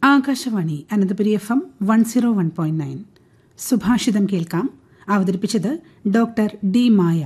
Akashvani Ananthapuri F M one zero one point nine സുഭാഷിതം കേൾക്കാം അവതരിപ്പിച്ചത് ഡോക്ടർ ഡി മായ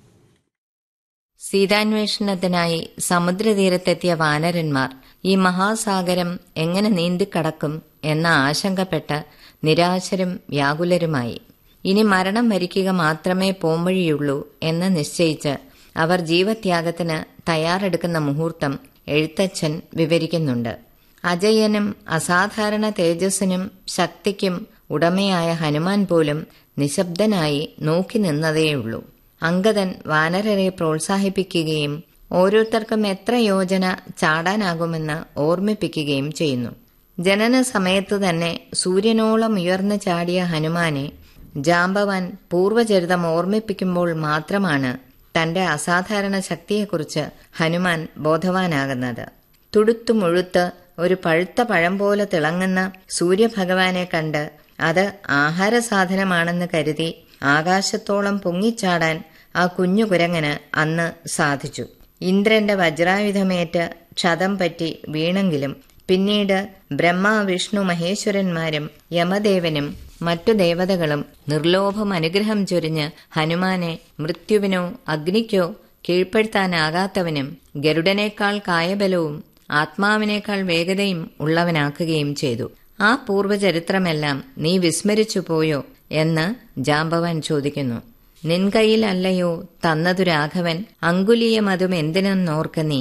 സീതാന്വേഷണത്തിനായി സമുദ്രതീരത്തെത്തിയ വാനരന്മാർ ഈ മഹാസാഗരം എങ്ങനെ നീന്തിക്കടക്കും എന്ന ആശങ്കപ്പെട്ട് നിരാശരും വ്യാകുലരുമായി ഇനി മരണം വരിക്കുക മാത്രമേ പോംവഴിയുള്ളൂ എന്ന് നിശ്ചയിച്ച് അവർ ജീവത്യാഗത്തിന് തയ്യാറെടുക്കുന്ന മുഹൂർത്തം എഴുത്തച്ഛൻ വിവരിക്കുന്നുണ്ട് അജയനും അസാധാരണ തേജസ്സിനും ശക്തിക്കും ഉടമയായ ഹനുമാൻ പോലും നിശബ്ദനായി നോക്കി നിന്നതേയുള്ളൂ അങ്കദൻ വാനരരെ പ്രോത്സാഹിപ്പിക്കുകയും ഓരോരുത്തർക്കും എത്ര യോജന ചാടാനാകുമെന്ന് ഓർമ്മിപ്പിക്കുകയും ചെയ്യുന്നു ജനന സമയത്ത് തന്നെ സൂര്യനോളം ഉയർന്നു ചാടിയ ഹനുമാനെ ജാമ്പവാൻ പൂർവചരിതം ഓർമ്മിപ്പിക്കുമ്പോൾ മാത്രമാണ് തന്റെ അസാധാരണ ശക്തിയെക്കുറിച്ച് ഹനുമാൻ ബോധവാനാകുന്നത് തുടുത്തു മുഴുത്ത് ഒരു പഴുത്ത പഴം പോലെ തിളങ്ങുന്ന സൂര്യഭഗവാനെ കണ്ട് അത് ആഹാര സാധനമാണെന്ന് കരുതി ആകാശത്തോളം പൊങ്ങിച്ചാടാൻ ആ കുഞ്ഞു കുരങ്ങന് അന്ന് സാധിച്ചു ഇന്ദ്രന്റെ വജ്രായുധമേറ്റ് ക്ഷതം പറ്റി വീണെങ്കിലും പിന്നീട് ബ്രഹ്മ വിഷ്ണു മഹേശ്വരന്മാരും യമദേവനും മറ്റു ദേവതകളും നിർലോഭം അനുഗ്രഹം ചൊരിഞ്ഞ് ഹനുമാനെ മൃത്യുവിനോ അഗ്നിക്കോ കീഴ്പ്പെടുത്താനാകാത്തവനും ഗരുഡനേക്കാൾ കായബലവും ആത്മാവിനേക്കാൾ വേഗതയും ഉള്ളവനാക്കുകയും ചെയ്തു ആ പൂർവചരിത്രമെല്ലാം നീ വിസ്മരിച്ചു പോയോ എന്ന് ജാമ്പവാൻ ചോദിക്കുന്നു നിൻ കയ്യിലല്ലയോ തന്നതു രാഘവൻ അങ്കുലീയമതും എന്തിനെന്നോർക്ക നീ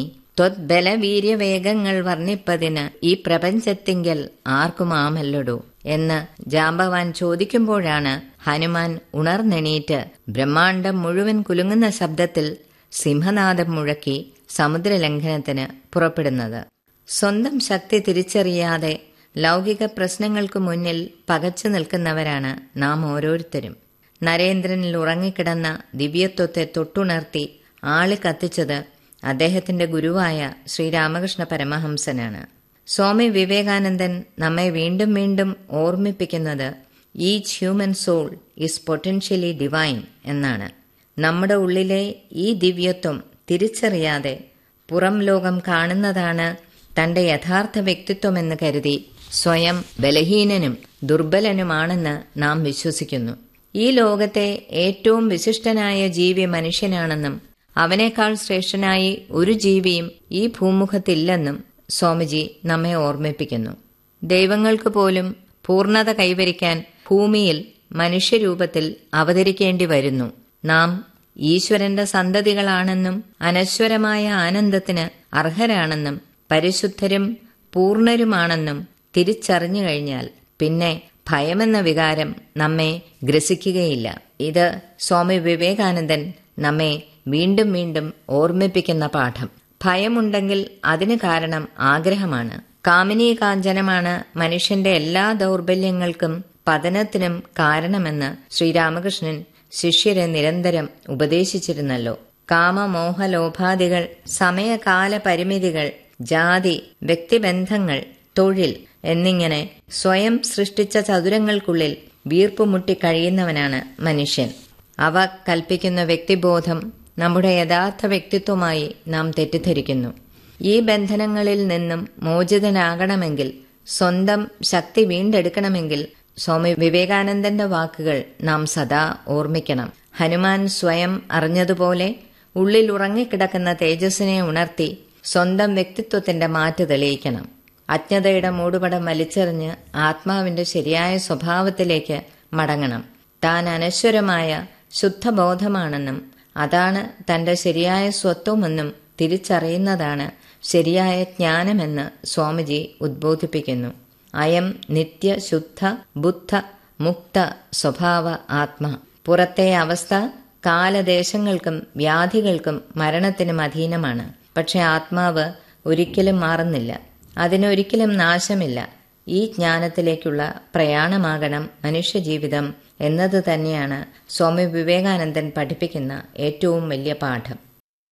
ത്വദ്ബലവീര്യവേഗങ്ങൾ വർണ്ണിപ്പതിന് ഈ പ്രപഞ്ചത്തിങ്കൽ ആർക്കുമാമല്ലടോ എന്ന് ജാമ്പവാൻ ചോദിക്കുമ്പോഴാണ് ഹനുമാൻ ഉണർന്നെണീറ്റ് ബ്രഹ്മാണ്ടം മുഴുവൻ കുലുങ്ങുന്ന ശബ്ദത്തിൽ സിംഹനാദം മുഴക്കി സമുദ്രലംഘനത്തിന് പുറപ്പെടുന്നത് സ്വന്തം ശക്തി തിരിച്ചറിയാതെ ലൗകിക പ്രശ്നങ്ങൾക്കു മുന്നിൽ പകച്ചു നിൽക്കുന്നവരാണ് നാം ഓരോരുത്തരും നരേന്ദ്രനിൽ ഉറങ്ങിക്കിടന്ന ദിവ്യത്വത്തെ തൊട്ടുണർത്തി ആളി കത്തിച്ചത് അദ്ദേഹത്തിന്റെ ഗുരുവായ ശ്രീരാമകൃഷ്ണ പരമഹംസനാണ് സ്വാമി വിവേകാനന്ദൻ നമ്മെ വീണ്ടും വീണ്ടും ഓർമ്മിപ്പിക്കുന്നത് each human soul is potentially divine എന്നാണ് നമ്മുടെ ഉള്ളിലെ ഈ ദിവ്യത്വം തിരിച്ചറിയാതെ പുറം ലോകം കാണുന്നതാണ് തന്റെ യഥാർത്ഥ വ്യക്തിത്വമെന്ന് കരുതി സ്വയം ബലഹീനനും ദുർബലനുമാണെന്ന് നാം വിശ്വസിക്കുന്നു ഈ ലോകത്തെ ഏറ്റവും വിശിഷ്ടനായ ജീവി മനുഷ്യനാണെന്നും അവനേക്കാൾ ശ്രേഷ്ഠനായി ഒരു ജീവിയും ഈ ഭൂമുഖത്തില്ലെന്നും സ്വാമിജി നമ്മെ ഓർമ്മിപ്പിക്കുന്നു ദൈവങ്ങൾക്ക് പോലും പൂർണ്ണത കൈവരിക്കാൻ ഭൂമിയിൽ മനുഷ്യരൂപത്തിൽ അവതരിക്കേണ്ടി വരുന്നു നാം ഈശ്വരന്റെ സന്തതികളാണെന്നും അനശ്വരമായ ആനന്ദത്തിന് അർഹരാണെന്നും പരിശുദ്ധരും പൂർണ്ണരുമാണെന്നും തിരിച്ചറിഞ്ഞു കഴിഞ്ഞാൽ പിന്നെ ഭയമെന്ന വികാരം നമ്മെ ഗ്രസിക്കുകയില്ല ഇത് സ്വാമി വിവേകാനന്ദൻ നമ്മെ വീണ്ടും വീണ്ടും ഓർമ്മിപ്പിക്കുന്ന പാഠം ഭയമുണ്ടെങ്കിൽ അതിന് കാരണം ആഗ്രഹമാണ് കാമിനീ കാഞ്ചനമാണ് മനുഷ്യന്റെ എല്ലാ ദൗർബല്യങ്ങൾക്കും പതനത്തിനും കാരണമെന്ന് ശ്രീരാമകൃഷ്ണൻ ശിഷ്യരെ നിരന്തരം ഉപദേശിച്ചിരുന്നല്ലോ കാമമോഹലോഭാദികൾ സമയകാല പരിമിതികൾ ജാതി വ്യക്തിബന്ധങ്ങൾ തൊഴിൽ എന്നിങ്ങനെ സ്വയം സൃഷ്ടിച്ച ചതുരങ്ങൾക്കുള്ളിൽ വീർപ്പുമുട്ടി കഴിയുന്നവനാണ് മനുഷ്യൻ അവ കൽപ്പിക്കുന്ന വ്യക്തിബോധം നമ്മുടെ യഥാർത്ഥ വ്യക്തിത്വമായി നാം തെറ്റിദ്ധരിക്കുന്നു ഈ ബന്ധനങ്ങളിൽ നിന്നും മോചിതനാകണമെങ്കിൽ സ്വന്തം ശക്തി വീണ്ടെടുക്കണമെങ്കിൽ സ്വാമി വിവേകാനന്ദന്റെ വാക്കുകൾ നാം സദാ ഓർമ്മിക്കണം ഹനുമാൻ സ്വയം അറിഞ്ഞതുപോലെ ഉള്ളിൽ ഉറങ്ങിക്കിടക്കുന്ന തേജസ്സിനെ ഉണർത്തി സ്വന്തം വ്യക്തിത്വത്തിന്റെ മാറ്റ് തെളിയിക്കണം അജ്ഞതയുടെ മൂടുപടം വലിച്ചെറിഞ്ഞ് ആത്മാവിന്റെ ശരിയായ സ്വഭാവത്തിലേക്ക് മടങ്ങണം താൻ അനശ്വരമായ ശുദ്ധബോധമാണെന്നും അതാണ് തന്റെ ശരിയായ സ്വത്വമെന്നും തിരിച്ചറിയുന്നതാണ് ശരിയായ ജ്ഞാനമെന്ന് സ്വാമിജി ഉദ്ബോധിപ്പിക്കുന്നു അയം നിത്യ ശുദ്ധ ബുദ്ധ മുക്ത സ്വഭാവ ആത്മ പുറത്തെ അവസ്ഥ കാലദേശങ്ങൾക്കും വ്യാധികൾക്കും മരണത്തിനും അധീനമാണ് പക്ഷെ ആത്മാവ് ഒരിക്കലും മാറുന്നില്ല അതിനൊരിക്കലും നാശമില്ല ഈ ജ്ഞാനത്തിലേക്കുള്ള പ്രയാണമാകണം മനുഷ്യജീവിതം എന്നത് തന്നെയാണ് സ്വാമി വിവേകാനന്ദൻ പഠിപ്പിക്കുന്ന ഏറ്റവും വലിയ പാഠം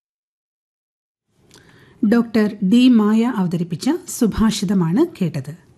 ഡോക്ടർ ഡി മായ അവതരിപ്പിച്ച സുഭാഷിതമാണ് കേട്ടത്